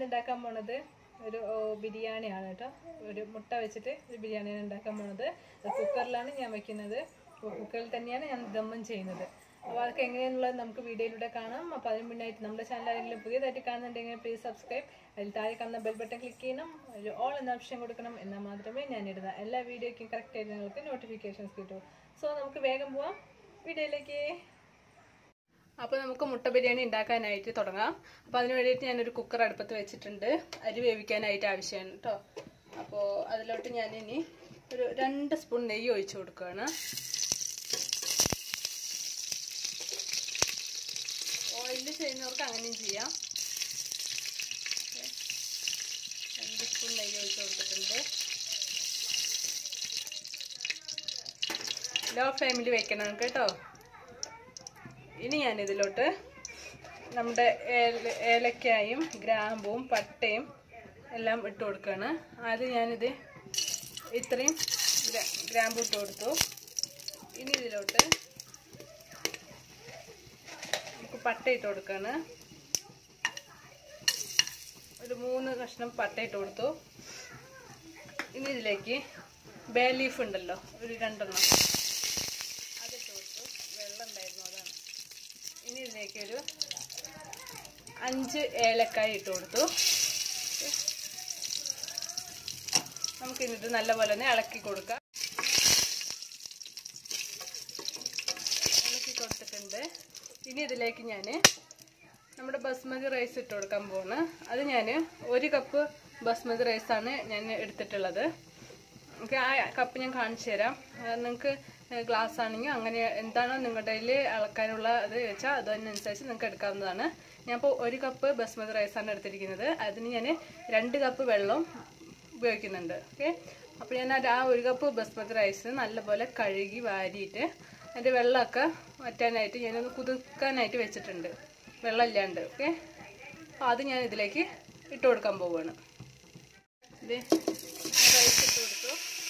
ഉണ്ടാക്കാൻ പോണത് ഒരു ഓ, ബിരിയാണിയാണ് കേട്ടോ ഒരു മുട്ട വെച്ചിട്ട് ഒരു ബിരിയാണിയാണ് ഉണ്ടാക്കാൻ പോണത് അത് കുക്കറിലാണ് ഞാൻ വെക്കുന്നത് അപ്പോൾ കുക്കറിൽ തന്നെയാണ് ഞാൻ ദമ്മും ചെയ്യുന്നത് അപ്പോൾ അതൊക്കെ എങ്ങനെയാണെന്നുള്ളത് നമുക്ക് വീഡിയോയിലൂടെ കാണാം അപ്പോൾ അതിന് മുന്നായിട്ട് നമ്മുടെ ചാനൽ ആരെങ്കിലും പുതിയതായിട്ട് കാണുന്നുണ്ടെങ്കിൽ പ്ലീസ് സബ്സ്ക്രൈബ് അതിൽ താഴെ കാണുന്ന ബെൽ ബട്ടൺ ക്ലിക്ക് ചെയ്യണം ഒരു ഓൾ എന്ന ഓപ്ഷൻ കൊടുക്കണം എന്നാൽ മാത്രമേ ഞാൻ ഇടുന്ന എല്ലാ വീഡിയോയ്ക്കും കറക്റ്റ് ആയിട്ട് നിങ്ങൾക്ക് നോട്ടിഫിക്കേഷൻസ് കിട്ടൂ സോ നമുക്ക് വേഗം പോവാം വീഡിയോയിലേക്ക് അപ്പോൾ നമുക്ക് മുട്ട ബിരിയാണി ഉണ്ടാക്കാനായിട്ട് തുടങ്ങാം അപ്പോൾ അതിന് വേണ്ടിയിട്ട് ഞാനൊരു കുക്കർ അടുപ്പത്ത് വെച്ചിട്ടുണ്ട് അരി വേവിക്കാനായിട്ട് ആവശ്യമാണ് കേട്ടോ അപ്പോൾ അതിലോട്ട് ഞാനിനി ഒരു രണ്ട് സ്പൂൺ നെയ്യ് ഒഴിച്ചു കൊടുക്കുകയാണ് ഓയിലിൽ ചെയ്യുന്നവർക്ക് അങ്ങനെയും ചെയ്യാം ഓക്കേ. രണ്ട് സ്പൂൺ നെയ്യ് ഒഴിച്ചു കൊടുത്തിട്ടുണ്ട് ലോ ഫ്ലെയിമിൽ വെക്കണം കേട്ടോ ഇനി ഞാൻ ഇതിലോട്ട് നമ്മുടെ ഏല ഏലക്കായും ഗ്രാമ്പും പട്ടയും എല്ലാം ഇട്ട് കൊടുക്കുകയാണ് ആദ്യം ഞാനിത് ഇത്രയും ഗ്രാ- ഗ്രാമ്പു ഇട്ട് കൊടുത്തു ഇനി ഇതിലോട്ട് നമുക്ക് പട്ട ഇട്ട് കൊടുക്കുകയാണ് ഒരു മൂന്ന് കഷ്ണം പട്ട ഇട്ട് കൊടുത്തു ഇനി ഇതിലേക്ക് ബേ ലീഫ് ഉണ്ടല്ലോ ഒരു രണ്ടെണ്ണം അതിട്ട് കൊടുത്തു വെള്ളം ഉണ്ടായിരുന്നു അതാണ് ഇനി ഇതിലേക്ക് ഒരു അഞ്ച് ഏലക്കായ ഇട്ട് കൊടുത്തു നമുക്ക് എന്നിട്ട് നല്ലപോലെ തന്നെ ഇളക്കി കൊടുക്കാം ഇളക്കി കൊടുത്തിട്ടുണ്ട് ഇനി ഇതിലേക്ക് ഞാൻ നമ്മുടെ ബസ്മതി റൈസ് ഇട്ട് കൊടുക്കാൻ പോവാണ് അത് ഞാൻ ഒരു കപ്പ് ബസ്മതി റൈസാണ് ഞാൻ എടുത്തിട്ടുള്ളത് ഓക്കെ ആ കപ്പ് ഞാൻ കാണിച്ചു തരാം നിങ്ങൾക്ക് ഗ്ലാസ് ആണെങ്കിൽ അങ്ങനെ എന്താണോ നിങ്ങളുടെ കയ്യിൽ അളക്കാനുള്ള ഇത് വെച്ചാൽ അതിനനുസരിച്ച് നിങ്ങൾക്ക് എടുക്കാവുന്നതാണ് ഞാൻ ഇപ്പോൾ ഒരു കപ്പ് ബസ്മതി റൈസാണ് എടുത്തിരിക്കുന്നത് അതിന് ഞാൻ രണ്ട് കപ്പ് വെള്ളം ഉപയോഗിക്കുന്നുണ്ട് ഓക്കെ അപ്പോൾ ഞാൻ അത് ആ ഒരു കപ്പ് ബസ്മതി റൈസ് നല്ലപോലെ കഴുകി വാരിയിട്ട് അതിൻ്റെ വെള്ളമൊക്കെ വറ്റാനായിട്ട് ഞാനൊന്ന് കുതിർക്കാനായിട്ട് വെച്ചിട്ടുണ്ട് വെള്ളമില്ലാണ്ട് ഓക്കെ അപ്പോൾ അത് ഞാൻ ഇതിലേക്ക് ഇട്ട് കൊടുക്കാൻ പോവുകയാണ് ഇത് റൈസ് ഇട്ട് കൊടുത്തു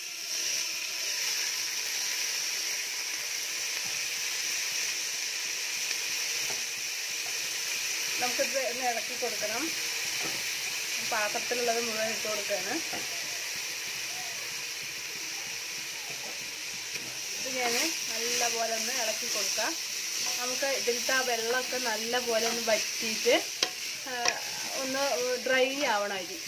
നമുക്കിത് ഒന്ന് ഇളക്കി കൊടുക്കണം പാത്രത്തിലുള്ളത് മുഴുവൻ ഇട്ട് കൊടുക്കുകയാണ് ഇത് ഞാൻ നല്ലപോലെ ഒന്ന് ഇളക്കി കൊടുക്കാം നമുക്ക് ഇതിലത്തെ ആ വെള്ളമൊക്കെ നല്ലപോലെ ഒന്ന് വറ്റിയിട്ട് ആ, ഒന്ന് ഡ്രൈ ആവണം അരി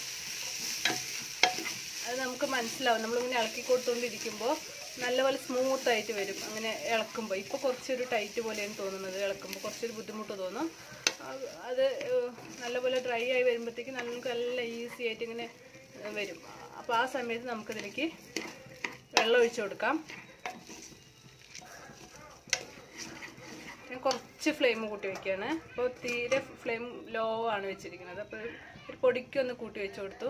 അത് നമുക്ക് മനസ്സിലാവും നമ്മളിങ്ങനെ ഇളക്കി കൊടുത്തുകൊണ്ടിരിക്കുമ്പോൾ നല്ലപോലെ സ്മൂത്ത് ആയിട്ട് വരും അങ്ങനെ ഇളക്കുമ്പോൾ ഇപ്പോൾ കുറച്ചൊരു ടൈറ്റ് പോലെയാണ് തോന്നുന്നത് ഇളക്കുമ്പോൾ കുറച്ചൊരു ബുദ്ധിമുട്ട് തോന്നും അത് അത് ഏഹ്, നല്ലപോലെ ഡ്രൈ ആയി വരുമ്പോഴത്തേക്ക് നമുക്ക് നല്ല ഈസി ആയിട്ട് ഇങ്ങനെ ഏഹ്, വരും അപ്പോൾ ആ സമയത്ത് നമുക്കിതിലേക്ക് വെള്ളം ഒഴിച്ചു കൊടുക്കാം ഞാൻ കുറച്ച് ഫ്ലെയിം കൂട്ടി വെക്കുകയാണ് അപ്പോൾ തീരെ ഫ്ലെയിം ലോ ആണ് വെച്ചിരിക്കുന്നത് അപ്പോൾ ഒരു പൊടിക്കൊന്ന് കൂട്ടി വെച്ച് കൊടുത്തു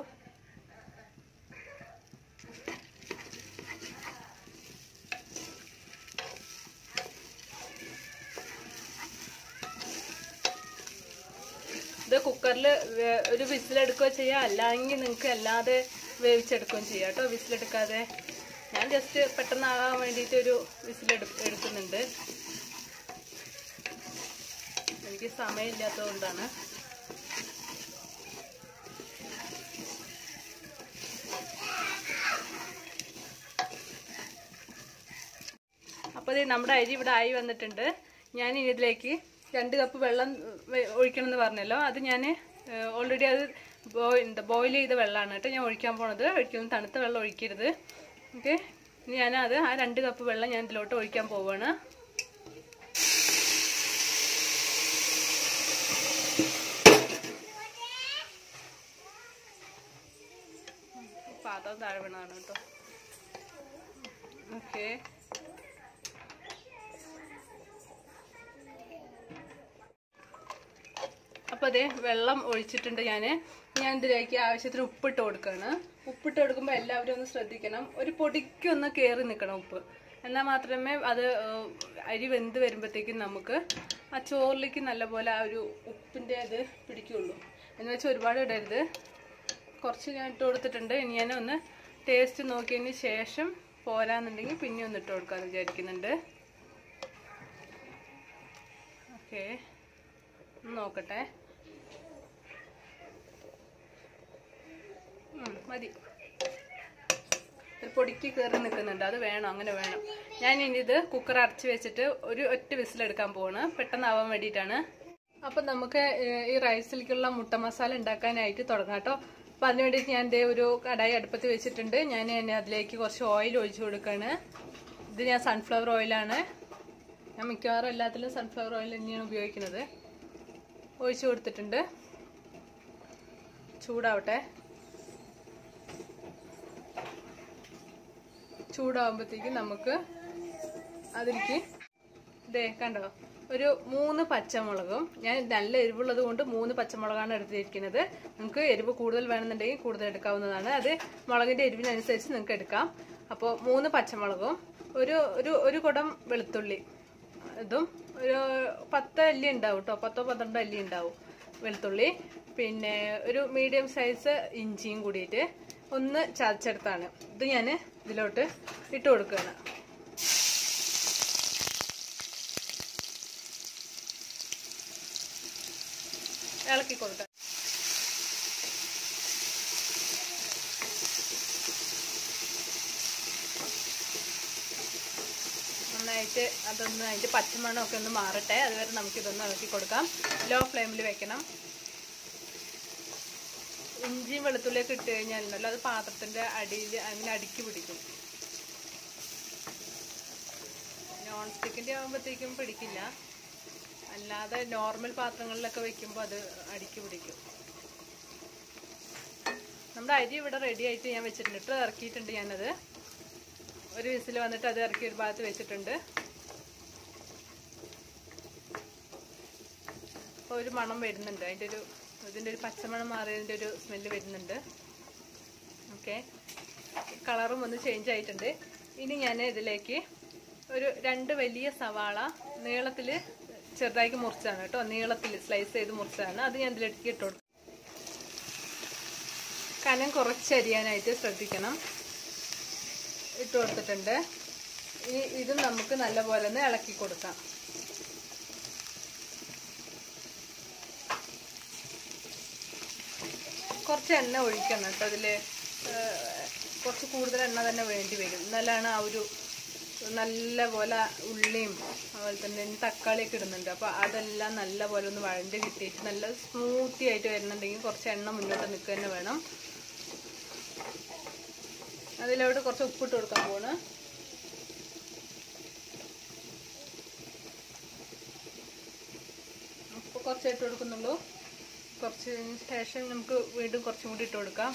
ഇത് കുക്കറിൽ ഒരു വിസിലെടുക്കുകയോ ചെയ്യാം അല്ലെങ്കിൽ നിങ്ങൾക്ക് അല്ലാതെ വേവിച്ചെടുക്കുകയും ചെയ്യാം കേട്ടോ വിസിലെടുക്കാതെ ഞാൻ ജസ്റ്റ് പെട്ടെന്നാകാൻ വേണ്ടിയിട്ട് ഒരു വിസിലെടു എടുക്കുന്നുണ്ട് എനിക്ക് സമയമില്ലാത്തത് കൊണ്ടാണ് അപ്പോൾ ഇത് നമ്മുടെ അരി ഇവിടെ ആയി വന്നിട്ടുണ്ട് ഞാൻ ഇനി ഇതിലേക്ക് രണ്ട് കപ്പ് വെള്ളം വെ- ഒഴിക്കണം എന്ന് പറഞ്ഞല്ലോ അത് ഞാൻ ഓൾറെഡി അത് ബോയ് എന്താ ബോയിൽ ചെയ്ത വെള്ളമാണ് കേട്ടോ ഞാൻ ഒഴിക്കാൻ പോണത് ഒഴിക്കുന്നത് തണുത്ത വെള്ളം ഒഴിക്കരുത് ഓക്കെ ഇനി ഞാനത് ആ രണ്ട് കപ്പ് വെള്ളം ഞാൻ ഇതിലോട്ട് ഒഴിക്കാൻ പോവുകയാണ് പാത്രം താഴെ വീണതാണ് കേട്ടോ ഓക്കെ അപ്പോൾ അതെ വെള്ളം ഒഴിച്ചിട്ടുണ്ട് ഞാൻ ഞാൻ ഇതിലേക്ക് ആവശ്യത്തിന് ഉപ്പിട്ട് കൊടുക്കുകയാണ് ഉപ്പിട്ട് കൊടുക്കുമ്പോൾ എല്ലാവരും ഒന്ന് ശ്രദ്ധിക്കണം ഒരു പൊടിക്കൊന്ന് കയറി നിൽക്കണം ഉപ്പ് എന്നാൽ മാത്രമേ അത് ഏഹ്, അരി വെന്ത് വരുമ്പോഴത്തേക്കും നമുക്ക് ആ ചോറിലേക്ക് നല്ലപോലെ ആ ഒരു ഉപ്പിൻ്റെ ഇത് പിടിക്കുള്ളൂ എന്ന് വെച്ചാൽ ഒരുപാട് ഇടരുത് കുറച്ച് ഞാൻ ഇട്ട് കൊടുത്തിട്ടുണ്ട് ഇനി ഞാൻ ഒന്ന് ടേസ്റ്റ് നോക്കിയതിന് ശേഷം പോരാന്നുണ്ടെങ്കിൽ പിന്നെ ഒന്ന് ഇട്ട് കൊടുക്കാമെന്ന് വിചാരിക്കുന്നുണ്ട് ഓക്കെ നോക്കട്ടെ ഉം, മതി ഒരു പൊടിക്ക് കയറി നിൽക്കുന്നുണ്ട് അത് വേണം അങ്ങനെ വേണം ഞാൻ ഇനി ഇത് കുക്കർ അടച്ച് വെച്ചിട്ട് ഒരു ഒറ്റ വിസിലെടുക്കാൻ പോവാണ് പെട്ടെന്നാവാൻ വേണ്ടിയിട്ടാണ് അപ്പം നമുക്ക് ഏഹ്, ഈ റൈസിലേക്കുള്ള മുട്ട മസാല ഉണ്ടാക്കാനായിട്ട് തുടങ്ങാം കേട്ടോ അപ്പം അതിന് വേണ്ടിയിട്ട് ഞാൻ ദേ ഒരു കടായി അടുപ്പത്ത് വെച്ചിട്ടുണ്ട് ഞാൻ ഇനി അതിലേക്ക് കുറച്ച് ഓയിൽ ഒഴിച്ചു കൊടുക്കുകയാണ് ഇത് ഞാൻ സൺഫ്ലവർ ഓയിലാണ് ഞാൻ മിക്കവാറും എല്ലാത്തിലും സൺഫ്ലവർ ഓയിൽ തന്നെയാണ് ഉപയോഗിക്കുന്നത് ഒഴിച്ചു കൊടുത്തിട്ടുണ്ട് ചൂടാവട്ടെ ചൂടാവുമ്പോഴത്തേക്കും നമുക്ക് അതിലേക്ക് ദേ കണ്ടോ ഒരു മൂന്ന് പച്ചമുളകും ഞാൻ നല്ല എരിവുള്ളത് കൊണ്ട് മൂന്ന് പച്ചമുളകാണ് എടുത്തിരിക്കുന്നത് നിങ്ങൾക്ക് എരിവ് കൂടുതൽ വേണമെന്നുണ്ടെങ്കിൽ കൂടുതൽ എടുക്കാവുന്നതാണ് അത് മുളകിന്റെ എരിവിനനുസരിച്ച് നിങ്ങൾക്ക് എടുക്കാം അപ്പോൾ മൂന്ന് പച്ചമുളകും ഒരു ഒരു ഒരു കുടം വെളുത്തുള്ളി ഇതും ഒരു പത്ത് അല്ലി ഉണ്ടാവും കേട്ടോ പത്തോ പന്ത്രണ്ടോ അല്ലി ഉണ്ടാവും വെളുത്തുള്ളി പിന്നെ ഒരു മീഡിയം സൈസ് ഇഞ്ചിയും കൂടിയിട്ട് ഒന്ന് ചതച്ചെടുത്താണ് ഇത് ഞാൻ ഇതിലോട്ട് ഇട്ട് കൊടുക്കുകയാണ് ഇളക്കി കൊടുക്കാം നന്നായിട്ട് അതൊന്ന് അതിൻ്റെ പച്ചമണമൊക്കെ ഒന്ന് മാറട്ടെ അതുവരെ നമുക്കിതൊന്ന് ഇളക്കി കൊടുക്കാം ലോ ഫ്ലെയിമിൽ വെക്കണം ഇഞ്ചിയും വെളുത്തുള്ളിയൊക്കെ ഇട്ട് കഴിഞ്ഞാലുണ്ടല്ലോ അത് പാത്രത്തിന്റെ അടിയിൽ അങ്ങനെ അടുക്കി പിടിക്കും നോൺ സ്റ്റിക്കിന്റെ ആകുമ്പോഴത്തേക്കും പിടിക്കില്ല അല്ലാതെ നോർമൽ പാത്രങ്ങളിലൊക്കെ വെക്കുമ്പോൾ അത് അടുക്കി പിടിക്കും നമ്മുടെ അരി ഇവിടെ റെഡി ആയിട്ട് ഞാൻ വെച്ചിട്ടുണ്ട് ഇട്ട് ഇറക്കിയിട്ടുണ്ട് ഞാനത് ഒരു വിസിൽ വന്നിട്ട് അത് ഇറക്കി ഒരു ഭാഗത്ത് വെച്ചിട്ടുണ്ട് അപ്പോൾ ഒരു മണം വരുന്നുണ്ട് അതിൻ്റെ ഒരു ഇതിൻ്റെ ഒരു പച്ചമണം മാറിയതിൻ്റെ ഒരു സ്മെല്ല് വരുന്നുണ്ട് ഓക്കെ കളറും ഒന്ന് ചേഞ്ച് ആയിട്ടുണ്ട് ഇനി ഞാൻ ഇതിലേക്ക് ഒരു രണ്ട് വലിയ സവാള നീളത്തിൽ ചെറുതാക്കി മുറിച്ചാണ് കേട്ടോ നീളത്തിൽ സ്ലൈസ് ചെയ്ത് മുറിച്ചാണ് അത് ഞാൻ ഇതിലേക്ക് ഇട്ട് കൊടുക്കും കനം കുറച്ചരിയാനായിട്ട് ശ്രദ്ധിക്കണം ഇട്ട് കൊടുത്തിട്ടുണ്ട് ഇനി ഇതും നമുക്ക് നല്ലപോലെ ഒന്ന് ഇളക്കി കൊടുക്കാം കുറച്ച് എണ്ണ ഒഴിക്കണം കേട്ടോ അതിൽ കുറച്ച് കൂടുതൽ എണ്ണ തന്നെ വേണ്ടി വരും എന്നാലാണ് ആ ഒരു നല്ല പോലെ ഉള്ളിയും അതുപോലെ തന്നെ ഇനി തക്കാളിയൊക്കെ ഇടുന്നുണ്ട് അപ്പോൾ അതെല്ലാം നല്ല പോലെ ഒന്ന് വഴണ്ട് കിട്ടിയിട്ട് നല്ല സ്മൂത്തി ആയിട്ട് വരുന്നുണ്ടെങ്കിൽ കുറച്ച് എണ്ണ മുന്നോട്ട് നിൽക്കുക തന്നെ വേണം അതിലോട്ട് കുറച്ച് ഉപ്പിട്ട് കൊടുക്കാൻ പോണ് ഉപ്പ് കുറച്ച് ഇട്ട് കൊടുക്കുന്നുള്ളൂ കുറച്ച് ശേഷം നമുക്ക് വീണ്ടും കുറച്ചും കൂടി ഇട്ട് കൊടുക്കാം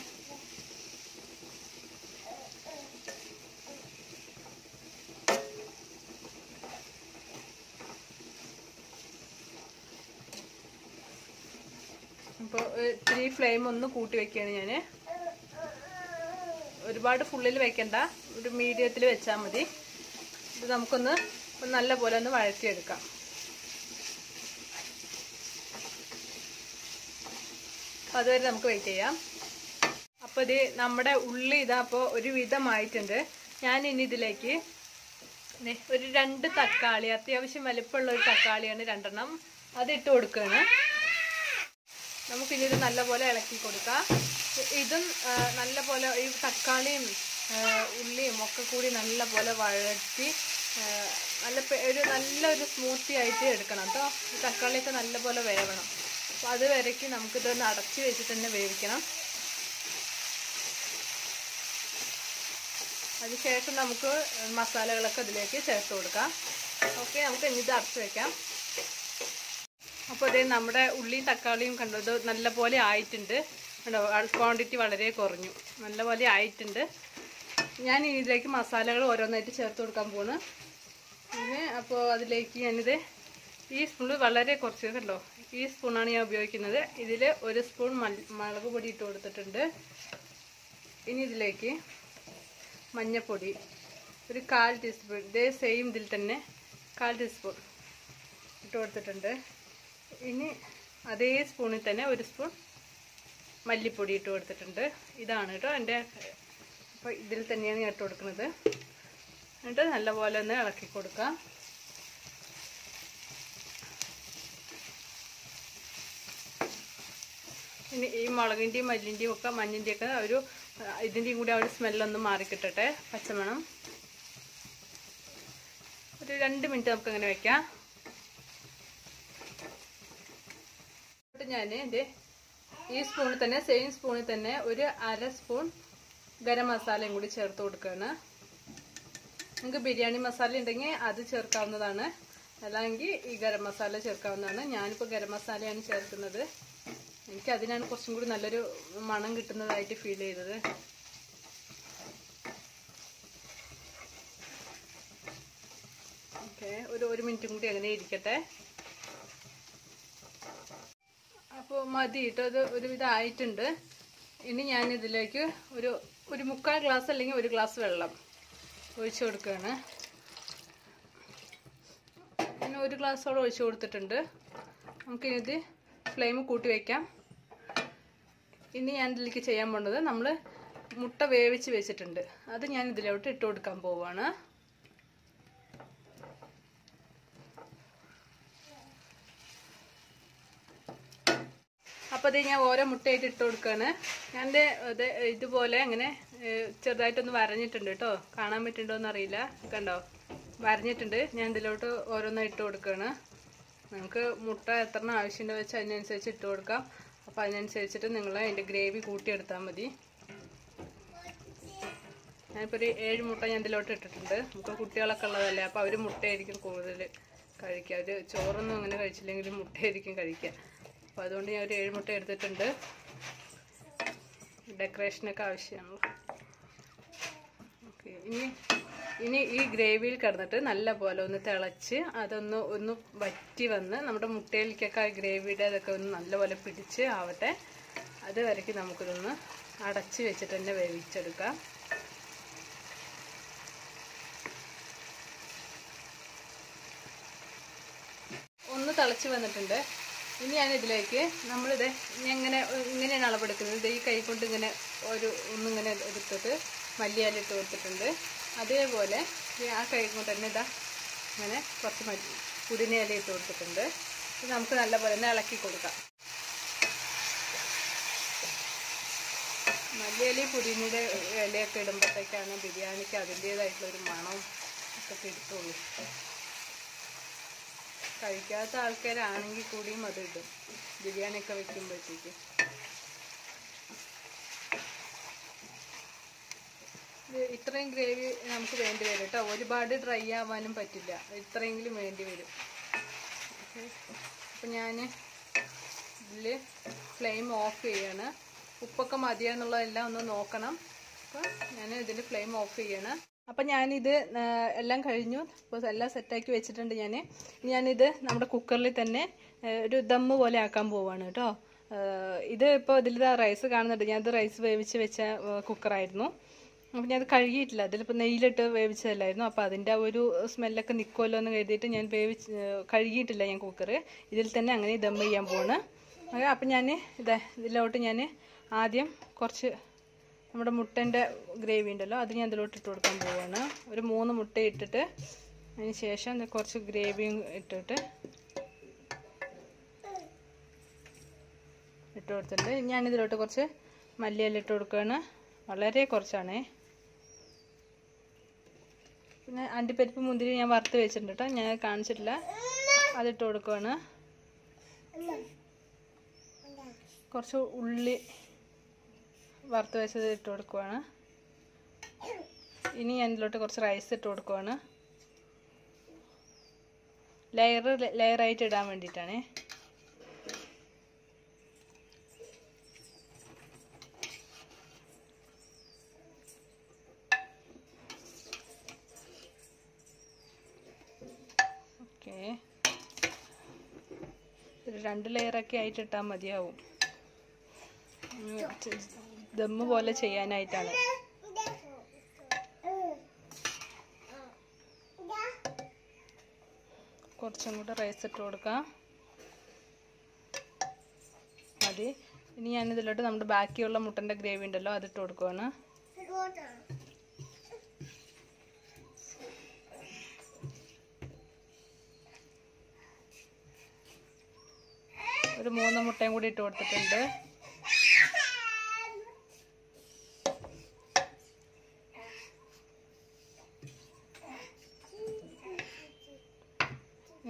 ഇപ്പോൾ ഇത്തിരി ഫ്ലെയിം ഒന്ന് കൂട്ടി വെക്കുകയാണ് ഞാൻ ഒരുപാട് ഫുള്ളിൽ വെക്കണ്ട ഒരു മീഡിയത്തിൽ വെച്ചാൽ മതി ഇത് നമുക്കൊന്ന് നല്ല പോലെ ഒന്ന് വഴറ്റിയെടുക്കാം അപ്പം അതുവരെ നമുക്ക് വെയിറ്റ് ചെയ്യാം അപ്പോൾ ഇത് നമ്മുടെ ഉള്ളി ഇതാ അപ്പോൾ ഒരു വിധമായിട്ടുണ്ട് ഞാൻ ഇനി ഇതിലേക്ക് ദേ ഒരു രണ്ട് തക്കാളി അത്യാവശ്യം വലിപ്പമുള്ള ഒരു തക്കാളിയാണ് രണ്ടെണ്ണം അത് ഇട്ട് കൊടുക്കുകയാണ് നമുക്കിനി ഇത് നല്ലപോലെ ഇളക്കി കൊടുക്കാം ഇതും ആ, നല്ലപോലെ ഈ തക്കാളിയും ആ, ഉള്ളിയും ഒക്കെ കൂടി നല്ലപോലെ വഴറ്റി ആ, നല്ല പെ- ഒരു നല്ലൊരു സ്മൂത്തി ആയിട്ട് എടുക്കണം കേട്ടോ ഈ തക്കാളിയൊക്കെ നല്ലപോലെ വേവണം അപ്പോൾ അത് വരയ്ക്ക് നമുക്കിതൊന്ന് അടച്ച് വെച്ചിട്ട് തന്നെ വേവിക്കണം അതിനുശേഷം നമുക്ക് മസാലകളൊക്കെ ഇതിലേക്ക് ചേർത്ത് കൊടുക്കാം ഓക്കെ നമുക്ക് ഇനി ഇത് അടച്ച് വെക്കാം അപ്പോൾ ഇതേ നമ്മുടെ ഉള്ളിയും തക്കാളിയും കണ്ടത് നല്ലപോലെ ആയിട്ടുണ്ട് കണ്ടോ ക്വാണ്ടിറ്റി വളരെ കുറഞ്ഞു നല്ലപോലെ ആയിട്ടുണ്ട് ഞാൻ ഇനി ഇതിലേക്ക് മസാലകൾ ഓരോന്നായിട്ട് ചേർത്ത് കൊടുക്കാൻ പോണ് പിന്നെ അപ്പോൾ അതിലേക്ക് ഞാനിത് ഈ സ്പൂൺ വളരെ കുറച്ച് കണ്ടോ ഈ സ്പൂണാണ് ഞാൻ ഉപയോഗിക്കുന്നത് ഇതിൽ ഒരു സ്പൂൺ മൽ- മുളക് പൊടി ഇട്ട് കൊടുത്തിട്ടുണ്ട് ഇനി ഇതിലേക്ക് മഞ്ഞൾപ്പൊടി ഒരു കാൽ ടീസ്പൂൺ ഇതേ സെയിം ഇതിൽ തന്നെ കാൽ ടീസ്പൂൺ ഇട്ട് കൊടുത്തിട്ടുണ്ട് ഇനി അതേ സ്പൂണിൽ തന്നെ ഒരു സ്പൂൺ മല്ലിപ്പൊടി ഇട്ട് കൊടുത്തിട്ടുണ്ട് ഇതാണ് കേട്ടോ എൻ്റെ അപ്പോൾ ഇതിൽ തന്നെയാണ് ഞാൻ ഇട്ട് കൊടുക്കുന്നത് എന്നിട്ട് നല്ലപോലെ ഒന്ന് ഇളക്കി കൊടുക്കാം ഇനി ഈ മുളകിൻ്റെയും മല്ലിൻ്റെയും ഒക്കെ മഞ്ഞിൻ്റെയും ഒക്കെ ഒരു ആ, ഇതിൻ്റെയും കൂടി ആ ഒരു സ്മെല്ലൊന്ന് മാറിക്കിട്ടട്ടെ പച്ചമണം ഒരു രണ്ട് മിനിറ്റ് നമുക്ക് അങ്ങനെ വെക്കാം ഞാൻ എൻ്റെ ഈ സ്പൂണിൽ തന്നെ സെയിം സ്പൂണിൽ തന്നെ ഒരു അര സ്പൂൺ ഗരം മസാലയും കൂടി ചേർത്ത് കൊടുക്കുകയാണ് നിങ്ങൾക്ക് ബിരിയാണി മസാല ഉണ്ടെങ്കിൽ അത് ചേർക്കാവുന്നതാണ് അല്ലെങ്കിൽ ഈ ഗരം മസാല ചേർക്കാവുന്നതാണ് ഞാനിപ്പോൾ ഗരം മസാലയാണ് ചേർക്കുന്നത് എനിക്ക് അതിനാണ് കുറച്ചും കൂടി നല്ലൊരു മണം കിട്ടുന്നതായിട്ട് ഫീൽ ചെയ്തത് ഓക്കെ ഒരു ഒരു മിനിറ്റും കൂടി അങ്ങനെ ഇരിക്കട്ടെ അപ്പോൾ മതി കേട്ടോ അത് ഒരുവിധം ആയിട്ടുണ്ട് ഇനി ഞാൻ ഇതിലേക്ക് ഒരു ഒരു മുക്കാൽ ഗ്ലാസ് അല്ലെങ്കിൽ ഒരു ഗ്ലാസ് വെള്ളം ഒഴിച്ചു കൊടുക്കുകയാണ് ഞാൻ ഒരു ഗ്ലാസ്സോളം ഒഴിച്ചു കൊടുത്തിട്ടുണ്ട് നമുക്കിനി ഇത് ഫ്ലെയിം കൂട്ടി വയ്ക്കാം ഇനി ഞാൻ ഇതിലേക്ക് ചെയ്യാൻ പോണത് നമ്മൾ മുട്ട വേവിച്ച് വെച്ചിട്ടുണ്ട് അത് ഞാൻ ഇതിലോട്ട് ഇട്ട് കൊടുക്കാൻ പോവുകയാണ് അപ്പോൾ അത് ഞാൻ ഓരോ മുട്ടയായിട്ട് ഇട്ട് കൊടുക്കുകയാണ് ഞാൻ ദേ ഇത് ഇതുപോലെ അങ്ങനെ ഏഹ്, ചെറുതായിട്ടൊന്ന് വരഞ്ഞിട്ടുണ്ട് കേട്ടോ കാണാൻ പറ്റുന്നുണ്ടോ എന്നറിയില്ല കണ്ടോ വരഞ്ഞിട്ടുണ്ട് ഞാൻ ഇതിലോട്ട് ഓരോന്നും ഇട്ട് കൊടുക്കുകയാണ് നമുക്ക് മുട്ട എത്ര ആവശ്യമുണ്ടോ വെച്ച് അതിനനുസരിച്ച് ഇട്ട് കൊടുക്കാം അപ്പോൾ അതിനനുസരിച്ചിട്ട് നിങ്ങൾ അതിൻ്റെ ഗ്രേവി കൂട്ടിയെടുത്താൽ മതി ഞാനിപ്പോൾ ഒരു ഏഴ് മുട്ട ഞാൻ ഇതിലോട്ട് ഇട്ടിട്ടുണ്ട് നമുക്ക് കുട്ടികളൊക്കെ ഉള്ളതല്ലേ അപ്പോൾ അവർ മുട്ടയായിരിക്കും കൂടുതൽ കഴിക്കുക അവർ ചോറൊന്നും അങ്ങനെ കഴിച്ചില്ലെങ്കിലും മുട്ടയായിരിക്കും കഴിക്കുക അപ്പോൾ അതുകൊണ്ട് ഞാൻ ഒരു ഏഴ് മുട്ട എടുത്തിട്ടുണ്ട് ഡെക്കറേഷനൊക്കെ ആവശ്യമാണ് ഓക്കെ ഇനി ഇനി ഈ ഗ്രേവിയിൽ കിടന്നിട്ട് നല്ല പോലെ ഒന്ന് തിളച്ച് അതൊന്ന് ഒന്ന് വറ്റി വന്ന് നമ്മുടെ മുട്ടയിലേക്കൊക്കെ ആ ഗ്രേവിയുടെ അതൊക്കെ ഒന്ന് നല്ലപോലെ പിടിച്ച് ആവട്ടെ അത് വരയ്ക്ക് നമുക്കിതൊന്ന് അടച്ച് വെച്ചിട്ട് തന്നെ വേവിച്ചെടുക്കാം ഒന്ന് തിളച്ച് വന്നിട്ടുണ്ട് ഇനി ഞാൻ ഇതിലേക്ക് നമ്മളിത് ഞാൻ ഇങ്ങനെ ഇങ്ങനെയാണ് അളവെടുക്കുന്നത് ഇത് ഈ കൈ കൊണ്ട് ഇങ്ങനെ ഒരു ഒന്നിങ്ങനെ എടുത്തിട്ട് മല്ലിയാല ഇട്ട് കൊടുത്തിട്ടുണ്ട് അതേപോലെ ഈ ആ കൈ കൊണ്ട് തന്നെ ഇതാ ഇങ്ങനെ കുറച്ച് മല്ലി പുതിനയില ഇട്ട് കൊടുത്തിട്ടുണ്ട് ഇത് നമുക്ക് നല്ലപോലെ തന്നെ ഇളക്കി കൊടുക്കാം മല്ലിയിലയും പുതിനയുടെ ഇലയൊക്കെ ഇടുമ്പോഴത്തേക്കാണ് ബിരിയാണിക്ക് അതിൻ്റേതായിട്ടുള്ള ഒരു മണവും ഒക്കെ കിട്ടുള്ളൂ കഴിക്കാത്ത ആൾക്കാരാണെങ്കിൽ കൂടിയും അത് ഇടും ബിരിയാണിയൊക്കെ വെക്കുമ്പോഴത്തേക്ക് ഇത് ഇത്രയും ഗ്രേവി നമുക്ക് വേണ്ടി വരും കേട്ടോ ഒരുപാട് ഡ്രൈ ആവാനും പറ്റില്ല ഇത്രയെങ്കിലും വേണ്ടി വരും അപ്പം ഞാൻ ഇതിൽ ഫ്ലെയിം ഓഫ് ചെയ്യാണ് ഉപ്പൊക്കെ മതിയാന്നുള്ളതെല്ലാം ഒന്ന് നോക്കണം അപ്പം ഞാൻ ഇതിൻ്റെ ഫ്ലെയിം ഓഫ് ചെയ്യാണ് അപ്പം ഞാനിത് ആ, എല്ലാം കഴിഞ്ഞു ഇപ്പോൾ എല്ലാം സെറ്റാക്കി വെച്ചിട്ടുണ്ട് ഞാൻ ഞാനിത് നമ്മുടെ കുക്കറിൽ തന്നെ ആ, ഒരു ദമ്മ് പോലെ ആക്കാൻ പോവാണ് കേട്ടോ ആ, ഇത് ഇപ്പോൾ ഇതിൽ റൈസ് കാണുന്നുണ്ട് ഞാനത് റൈസ് വേവിച്ച് വെച്ച ആ, കുക്കറായിരുന്നു അപ്പം ഞാനത് കഴുകിയിട്ടില്ല അതിലിപ്പോൾ നെയ്യിലിട്ട് വേവിച്ചതല്ലായിരുന്നു അപ്പോൾ അതിൻ്റെ ആ ഒരു സ്മെല്ലൊക്കെ നിൽക്കുമല്ലോ എന്ന് കരുതിയിട്ട് ഞാൻ വേവിച്ച് ആ, കഴുകിയിട്ടില്ല ഞാൻ കുക്കർ ഇതിൽ തന്നെ അങ്ങനെ ദം ചെയ്യാൻ പോവാണ് അപ്പം ഞാൻ ഇതാ ഇതിലോട്ട് ഞാൻ ആദ്യം കുറച്ച് നമ്മുടെ മുട്ടൻ്റെ ഗ്രേവി ഉണ്ടല്ലോ അത് ഞാൻ ഇതിലോട്ട് ഇട്ട് കൊടുക്കാൻ പോവുകയാണ് ഒരു മൂന്ന് മുട്ട ഇട്ടിട്ട് അതിന് ശേഷം ദേ കുറച്ച് ഗ്രേവിയും ഇട്ടിട്ട് ഇട്ട് കൊടുത്തിട്ടുണ്ട് ഞാൻ ഇതിലോട്ട് കുറച്ച് മല്ലിയില ഇട്ട് കൊടുക്കുകയാണ് വളരെ കുറച്ചാണേ പിന്നെ അണ്ടിപ്പരിപ്പ് മുന്തിരി ഞാൻ വറുത്ത് വെച്ചിട്ടുണ്ട് കേട്ടോ ഞാൻ കാണിച്ചിട്ടില്ല അതിട്ട് കൊടുക്കുകയാണ് കുറച്ച് ഉള്ളി വറുത്ത് വെച്ചത് ഇട്ട് കൊടുക്കുവാണ് ഇനി ഞാൻ ഇതിലോട്ട് കുറച്ച് റൈസ് ഇട്ട് കൊടുക്കുവാണ് ലെയർ ലെയറായിട്ട് ഇടാൻ വേണ്ടിയിട്ടാണേ ഓക്കെ ഒരു രണ്ട് ലെയറൊക്കെ ആയിട്ട് ഇട്ടാൽ മതിയാവും ഉം, ചെ- ദമ്മ് പോലെ ചെയ്യാനായിട്ടാണ് കുറച്ചും കൂടെ റൈസ് ഇട്ട് കൊടുക്കാം മതി ഇനി ഞാൻ ഇതിലോട്ട് നമ്മുടെ ബാക്കിയുള്ള മുട്ടൻ്റെ ഗ്രേവി ഉണ്ടല്ലോ അതിട്ട് കൊടുക്കുവാണ് ഒരു മൂന്ന് മുട്ടയും കൂടി ഇട്ട് കൊടുത്തിട്ടുണ്ട്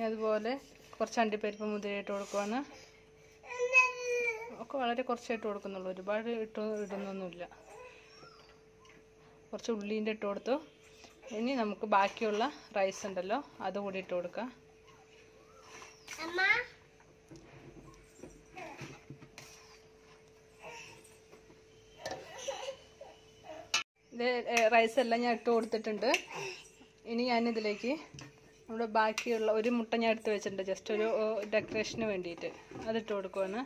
അതുപോലെ കുറച്ച് അണ്ടിപ്പരിപ്പ് മുതിര ഇട്ട് കൊടുക്കുവാണ് ഒക്കെ വളരെ കുറച്ചേ ഇട്ട് കൊടുക്കുന്നുള്ളൂ ഒരുപാട് ഇട്ട് ഇടുന്നൊന്നുമില്ല കുറച്ച് ഉള്ളീൻ്റെ ഇട്ട് കൊടുത്തു ഇനി നമുക്ക് ബാക്കിയുള്ള റൈസ് ഉണ്ടല്ലോ അത് കൂടി ഇട്ട് കൊടുക്കാം ഇത് റൈസ് എല്ലാം ഞാൻ ഇട്ട് കൊടുത്തിട്ടുണ്ട് ഇനി ഞാനിതിലേക്ക് നമ്മുടെ ബാക്കിയുള്ള ഒരു മുട്ട ഞാൻ എടുത്ത് വെച്ചിട്ടുണ്ട് ജസ്റ്റ് ഒരു ഡെക്കറേഷന് വേണ്ടിയിട്ട് അതിട്ട് കൊടുക്കുവാണ്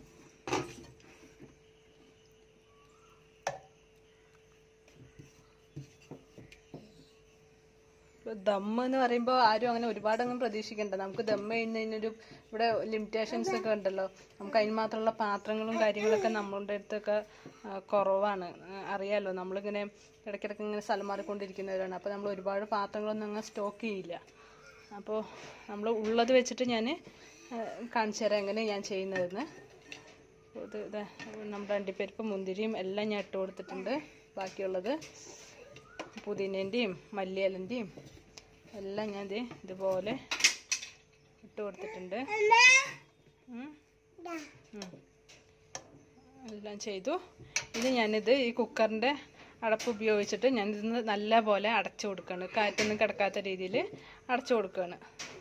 ദമ്മ് എന്ന് പറയുമ്പോൾ ആരും അങ്ങനെ ഒരുപാട് അങ്ങ് പ്രതീക്ഷിക്കണ്ട നമുക്ക് ദമ്മ് ചെയ്യുന്നതിനൊരു ഇവിടെ ലിമിറ്റേഷൻസ് ഒക്കെ ഉണ്ടല്ലോ നമുക്ക് അതിന് മാത്രമുള്ള പാത്രങ്ങളും കാര്യങ്ങളൊക്കെ നമ്മളുടെ അടുത്തൊക്കെ ആ, കുറവാണ് ആ, അറിയാലോ നമ്മളിങ്ങനെ ഇടയ്ക്കിടയ്ക്ക് ഇങ്ങനെ സ്ഥലം മാറിക്കൊണ്ടിരിക്കുന്നവരാണ് അപ്പോൾ നമ്മൾ ഒരുപാട് പാത്രങ്ങളൊന്നും അങ്ങ് സ്റ്റോക്ക് ചെയ്യില്ല അപ്പോൾ നമ്മൾ ഉള്ളത് വെച്ചിട്ട് ഞാൻ കാണിച്ചു തരാം എങ്ങനെ ഞാൻ ചെയ്യുന്നതെന്ന് ഇത് ഇതാ നമ്മുടെ അണ്ടിപ്പരിപ്പ് മുന്തിരിയും എല്ലാം ഞാൻ ഇട്ട് കൊടുത്തിട്ടുണ്ട് ബാക്കിയുള്ളത് പുതിനേൻ്റെയും മല്ലിയിലൻ്റെയും എല്ലാം ഞാൻ ദേ ഇതുപോലെ ഇട്ട് കൊടുത്തിട്ടുണ്ട് ഉം. ഉം. എല്ലാം ചെയ്തു ഇനി ഞാനിത് ഈ കുക്കറിൻ്റെ അടപ്പ് ഉപയോഗിച്ചിട്ട് ഞാനിത് നല്ല പോലെ അടച്ചു കൊടുക്കുകയാണ് കാറ്റൊന്നും കിടക്കാത്ത രീതിയിൽ അടച്ചു കൊടുക്കുകയാണ്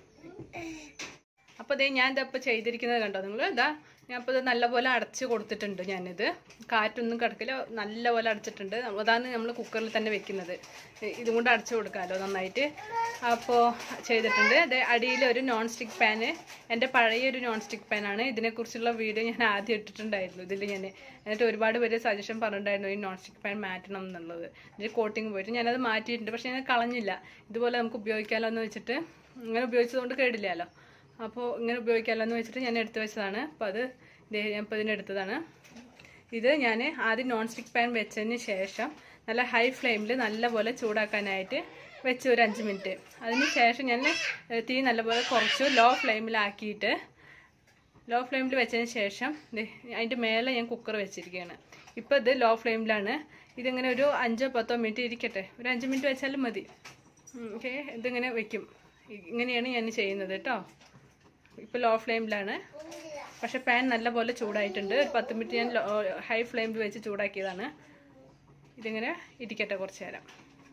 അപ്പോൾ ഇതേ ഞാൻ ഇതപ്പോൾ ചെയ്തിരിക്കുന്നത് കണ്ടോ നിങ്ങൾ ഇതാ ഞാൻ ഇപ്പോൾ ഇത് നല്ലപോലെ അടച്ച് കൊടുത്തിട്ടുണ്ട് ഞാനിത് കാറ്റൊന്നും കിടക്കില്ല നല്ലപോലെ അടച്ചിട്ടുണ്ട് അതാണ് നമ്മൾ കുക്കറിൽ തന്നെ വെക്കുന്നത് ഇ- ഇതും കൊണ്ട് അടച്ചു കൊടുക്കാമല്ലോ നന്നായിട്ട് അപ്പോൾ ചെയ്തിട്ടുണ്ട് ഇത് അടിയിൽ ഒരു നോൺ സ്റ്റിക്ക് പാന് എൻ്റെ പഴയ ഒരു നോൺ സ്റ്റിക്ക് പാനാണ് ഇതിനെക്കുറിച്ചുള്ള വീഡിയോ ഞാൻ ആദ്യം ഇട്ടിട്ടുണ്ടായിരുന്നു ഇതിൽ ഞാൻ എന്നിട്ട് ഒരുപാട് പേര് സജഷൻ പറഞ്ഞിട്ടുണ്ടായിരുന്നു ഈ നോൺ സ്റ്റിക്ക് പാൻ മാറ്റണം എന്നുള്ളത് ഇതിൽ കോട്ടിങ് പോയിട്ട് ഞാനത് മാറ്റിയിട്ടുണ്ട് പക്ഷേ ഞാൻ കളഞ്ഞില്ല ഇതുപോലെ നമുക്ക് ഉപയോഗിക്കാമല്ലോ എന്ന് വെച്ചിട്ട് ഇങ്ങനെ ഉപയോഗിച്ചതുകൊണ്ട് കേടില്ലല്ലോ അപ്പോൾ ഇങ്ങനെ ഉപയോഗിക്കാമല്ലോ എന്ന് വെച്ചിട്ട് ഞാൻ എടുത്തു വെച്ചതാണ് അപ്പോൾ അത് ദേ ഞാൻ ഇപ്പോൾ ഇതിനെടുത്തതാണ് ഇത് ഞാൻ ആദ്യം നോൺ സ്റ്റിക്ക് പാൻ വെച്ചതിന് ശേഷം നല്ല ഹൈ ഫ്ലെയിമിൽ നല്ലപോലെ ചൂടാക്കാനായിട്ട് വെച്ച് ഒരു അഞ്ച് മിനിറ്റ് അതിന് ശേഷം ഞാൻ ഏഹ്, തീ നല്ലപോലെ കുറച്ച് ലോ ഫ്ലെയിമിലാക്കിയിട്ട് ലോ ഫ്ലെയിമിൽ വെച്ചതിന് ശേഷം ദേ അതിൻ്റെ മേലെ ഞാൻ കുക്കർ വെച്ചിരിക്കുകയാണ് ഇപ്പോൾ ഇത് ലോ ഫ്ലെയിമിലാണ് ഇതിങ്ങനെ ഒരു അഞ്ചോ പത്തോ മിനിറ്റ് ഇരിക്കട്ടെ ഒരു അഞ്ച് മിനിറ്റ് വെച്ചാലും മതി ഓക്കെ ഇതിങ്ങനെ വെക്കും ഇ- ഇങ്ങനെയാണ് ഞാൻ ചെയ്യുന്നത് കേട്ടോ ഇപ്പോൾ ലോ ഫ്ലെയിമിലാണ് പക്ഷെ പാൻ നല്ലപോലെ ചൂടായിട്ടുണ്ട് ഒരു പത്ത് മിനിറ്റ് ഞാൻ ഹൈ ഫ്ലെയിമിൽ വെച്ച് ചൂടാക്കിയതാണ് ഇതിങ്ങനെ ഇരിക്കട്ടെ കുറച്ച് നേരം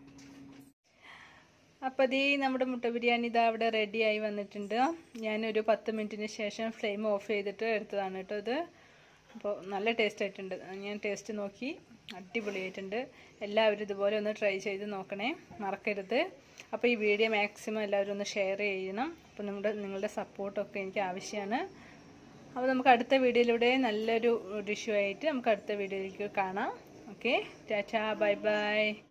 അപ്പോൾ ഇത് നമ്മുടെ മുട്ട ബിരിയാണി ഇതാ അവിടെ റെഡിയായി വന്നിട്ടുണ്ട് ഞാനൊരു പത്ത് മിനിറ്റിന് ശേഷം ഫ്ലെയിം ഓഫ് ചെയ്തിട്ട് എടുത്തതാണ് കേട്ടോ ഇത് അപ്പോൾ നല്ല ടേസ്റ്റ് ആയിട്ടുണ്ട് ഞാൻ ടേസ്റ്റ് നോക്കി അടിപൊളിയായിട്ടുണ്ട് എല്ലാവരും ഇതുപോലെ ഒന്ന് ട്രൈ ചെയ്ത് നോക്കണേ മറക്കരുത് അപ്പോൾ ഈ വീഡിയോ മാക്സിമം എല്ലാവരും ഒന്ന് ഷെയർ ചെയ്യണം അപ്പോൾ നമ്മുടെ നിങ്ങളുടെ സപ്പോർട്ടൊക്കെ എനിക്ക് ആവശ്യമാണ് അപ്പോൾ നമുക്ക് അടുത്ത വീഡിയോയിലൂടെ നല്ലൊരു ഡിഷുമായിട്ട് നമുക്ക് അടുത്ത വീഡിയോയിലേക്ക് കാണാം ഓക്കെ ടാറ്റാ ബൈ ബൈ